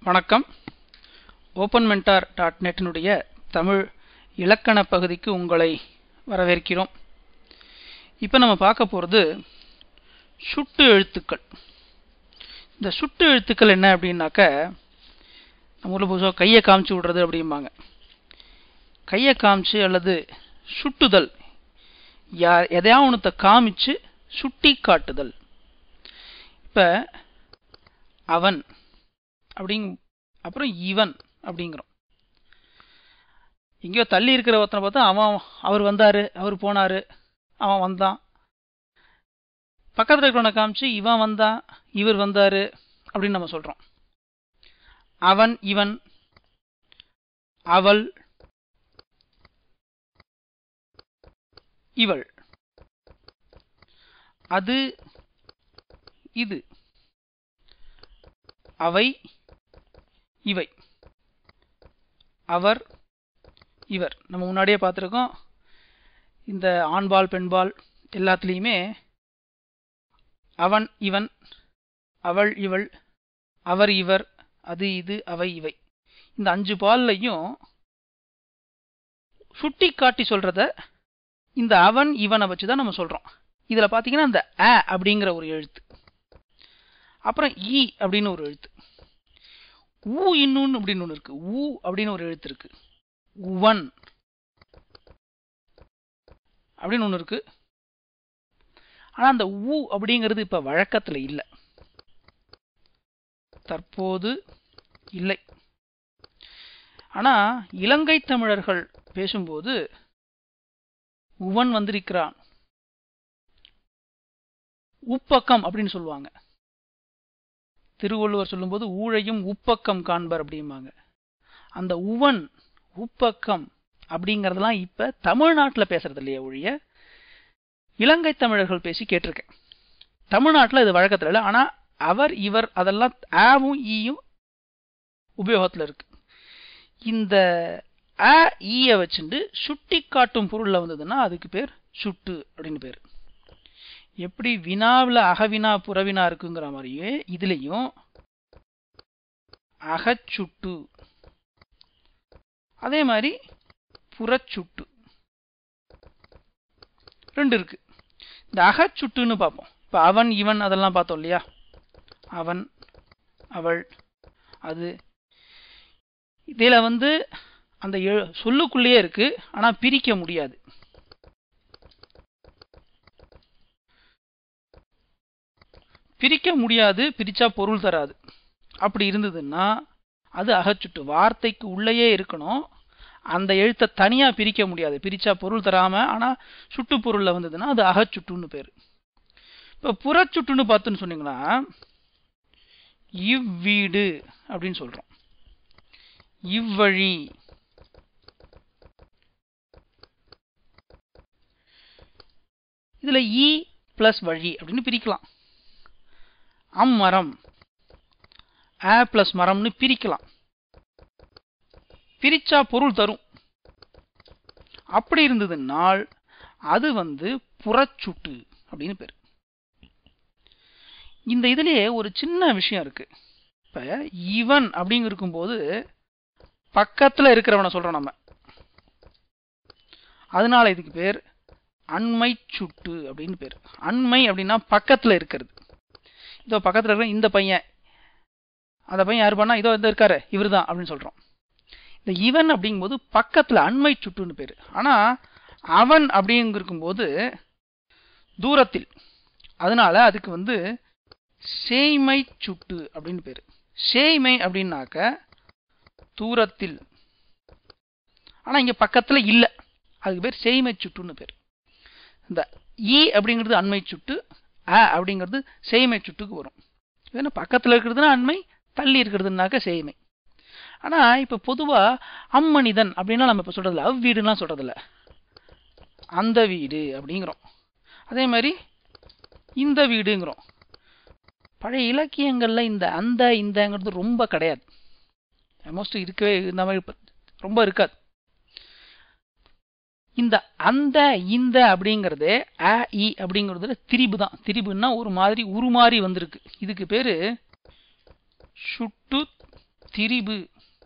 வணக்கம் open mentor dot நெட்டினுடைய தமிழ் இலக்கண பகுதிக்கு உங்களை வரவேற்கிறோம் இப்போ நம்ம பார்க்க போகிறது சுட்டு எழுத்துக்கள் இந்த சுட்டு எழுத்துக்கள் என்ன அப்படின்னாக்க நம்ம ஊரில் புதுசாக கையை காமிச்சு விடுறது அப்படிம்பாங்க கையை காமிச்சு அல்லது சுட்டுதல் யா எதையா ஒன்றத்தை காமிச்சு சுட்டி காட்டுதல் இப்போ அவன் அப்படிங் அப்புறம் இவன் அப்படிங்கிறோம் எங்கேயோ தள்ளி இருக்கிற ஒருத்தனை பார்த்தா அவன் அவர் வந்தார் அவர் போனார் அவன் வந்தான் பக்கத்தில் இருக்கிறவனை காமிச்சு இவன் வந்தான் இவர் வந்தார் அப்படின்னு நம்ம சொல்கிறோம் அவன் இவன் அவள் இவள் அது இது அவை இவை அவர் இவர் நம்ம முன்னாடியே பார்த்துருக்கோம் இந்த ஆண்பால் பெண்பால் எல்லாத்துலேயுமே அவன் இவன் அவள் இவள் அவர் இவர் அது இது அவை இவை இந்த அஞ்சு பால்லையும் சுட்டி காட்டி சொல்றத இந்த அவன் இவனை வச்சு தான் நம்ம சொல்றோம் இதுல பாத்தீங்கன்னா இந்த அ அப்படிங்கிற ஒரு எழுத்து அப்புறம் இ அப்படின்னு ஒரு எழுத்து ஊ இன்னொன்னு அப்படின்னு ஒன்று இருக்கு ஊ அப்படின்னு ஒரு எழுத்து இருக்கு உவன் அப்படின்னு ஒன்று இருக்கு ஆனா அந்த ஊ அப்படிங்கிறது இப்ப வழக்கத்துல இல்லை தற்போது இல்லை ஆனா இலங்கை தமிழர்கள் பேசும்போது உவன் வந்திருக்கிறான் உப்பக்கம் அப்படின்னு சொல்லுவாங்க திருவள்ளுவர் சொல்லும்போது ஊழையும் உப்பக்கம் காண்பர் அப்படிம்பாங்க அந்த உவன் உப்பக்கம் அப்படிங்கறதெல்லாம் இப்ப தமிழ்நாட்டில் பேசுறது இல்லையா ஒழிய இலங்கை தமிழர்கள் பேசி கேட்டிருக்கேன் தமிழ்நாட்டில் இது வழக்கத்தில் இல்லை ஆனா அவர் இவர் அதெல்லாம் ஆவும் ஈயும் உபயோகத்தில் இருக்கு இந்த அ ஈய வச்சுட்டு சுட்டி காட்டும் பொருள்ல வந்ததுன்னா அதுக்கு பேர் சுட்டு அப்படின்னு பேர் எப்படி வினாவில் அகவினா புறவினா இருக்குங்கிற மாதிரியே இதுலேயும் அகச்சுட்டு அதே மாதிரி புறச்சுட்டு ரெண்டு இருக்கு இந்த அகச்சுட்டுன்னு பார்ப்போம் இப்போ அவன் இவன் அதெல்லாம் பார்த்தோம் இல்லையா அவன் அவள் அது இதில் வந்து அந்த சொல்லுக்குள்ளேயே இருக்கு ஆனால் பிரிக்க முடியாது பிரிக்க முடியாது பிரிச்சா பொருள் தராது அப்படி இருந்ததுன்னா அது அகச்சுட்டு வார்த்தைக்கு உள்ளேயே இருக்கணும் அந்த எழுத்தை தனியா பிரிக்க முடியாது பிரிச்சா பொருள் தராம ஆனா சுட்டு பொருள்ல வந்ததுன்னா அது அகச்சுட்டுன்னு பேரு இப்ப புறச்சுட்டுன்னு பார்த்துன்னு சொன்னீங்கன்னா இவ்வீடு அப்படின்னு சொல்றோம் இவ்வழி இதுல இ பிளஸ் வழி அப்படின்னு பிரிக்கலாம் அம்மரம் ஆ பிளஸ் மரம்னு பிரிக்கலாம் பிரிச்சா பொருள் தரும் அப்படி இருந்ததுனால் அது வந்து புறச்சுட்டு அப்படின்னு பேர் இந்த இதுலயே ஒரு சின்ன விஷயம் இருக்கு இப்ப இவன் அப்படிங்க இருக்கும்போது பக்கத்துல இருக்கிறவனை சொல்றோம் நம்ம அதனால இதுக்கு பேர் அண்மை சுட்டு அப்படின்னு பேர் அண்மை அப்படின்னா பக்கத்துல இருக்கிறது இதோ பக்கத்துல இருக்கிற இந்த பையன் அந்த பையன் யாரு பண்ணா இதோ இந்த இருக்காரு இவர் தான் அப்படின்னு சொல்றோம் இந்த இவன் அப்படிங்கும்போது பக்கத்துல அண்மை சுட்டுன்னு பேரு ஆனா அவன் அப்படிங்க இருக்கும்போது தூரத்தில் அதனால அதுக்கு வந்து சேய்மை சுட்டு அப்படின்னு பேரு சேய்மை அப்படின்னாக்க தூரத்தில் ஆனா இங்க பக்கத்துல இல்ல அதுக்கு பேர் சேய்மை சுட்டுன்னு பேர் இந்த இ அப்படிங்கிறது அண்மை சுட்டு அ அப்படிங்கிறது சேய்மை சுட்டுக்கு வரும் ஏன்னா பக்கத்துல இருக்கிறதுனா அண்மை தள்ளி இருக்கிறதுனாக்க சேய்மை ஆனா இப்ப பொதுவா அம்மனிதன் அப்படின்னா நம்ம இப்ப சொல்றதில்ல அவ்வீடுலாம் சொல்றதில்ல அந்த வீடு அப்படிங்கிறோம் அதே மாதிரி இந்த வீடுங்கிறோம் பழைய இலக்கியங்கள்ல இந்த அந்த இந்தங்கிறது ரொம்ப கிடையாது மோஸ்ட் இருக்கவே இந்த மாதிரி ரொம்ப இருக்காது இந்த அந்த இந்த அப்படிங்கறதே அ இ அப்படிங்கறதுல திரிபு தான் திரிபுன்னா ஒரு மாதிரி உருமாறி வந்திருக்கு இதுக்கு பேரு சுட்டு திரிபு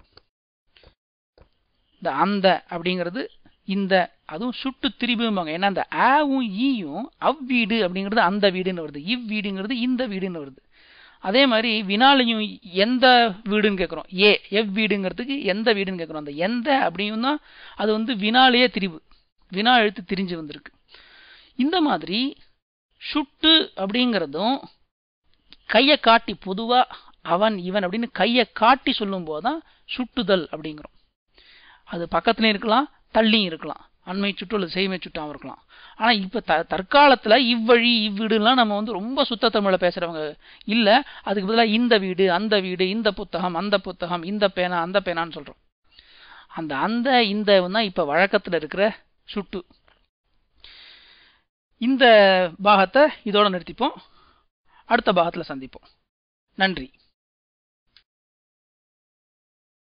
இந்த அந்த அப்படிங்கிறது இந்த அதுவும் சுட்டு திரிபும்பாங்க ஏன்னா அந்த ஆவும் ஈயும் அவ்வீடு அப்படிங்கிறது அந்த வீடுன்னு வருது இவ்வீடுங்கிறது இந்த வீடுன்னு வருது அதே மாதிரி வினாலையும் எந்த வீடுன்னு கேட்குறோம் ஏ எவ் வீடுங்கிறதுக்கு எந்த வீடுன்னு கேட்குறோம் அந்த எந்த அப்படியும் தான் அது வந்து வினாலேயே திரிவு வினா எழுத்து திரிஞ்சு வந்திருக்கு இந்த மாதிரி சுட்டு அப்படிங்கிறதும் கையை காட்டி பொதுவா அவன் இவன் அப்படின்னு கையை காட்டி சொல்லும் போதுதான் சுட்டுதல் அப்படிங்கிறோம் அது பக்கத்துலயும் இருக்கலாம் தள்ளியும் இருக்கலாம் அண்மை சுட்டு அல்லது செய்மை சுட்டாவும் இருக்கலாம் ஆனா இப்ப த தற்காலத்துல இவ்வழி இவ்வீடுலாம் நம்ம வந்து ரொம்ப சுத்த தமிழ்ல பேசுறவங்க இல்ல அதுக்கு பதிலா இந்த வீடு அந்த வீடு இந்த புத்தகம் அந்த புத்தகம் இந்த பேனா அந்த பேனான்னு சொல்றோம் அந்த அந்த இந்த தான் இப்ப வழக்கத்துல இருக்கிற சுட்டு இந்த பாகத்தை இதோட நிறுத்திப்போம் அடுத்த பாகத்துல சந்திப்போம் நன்றி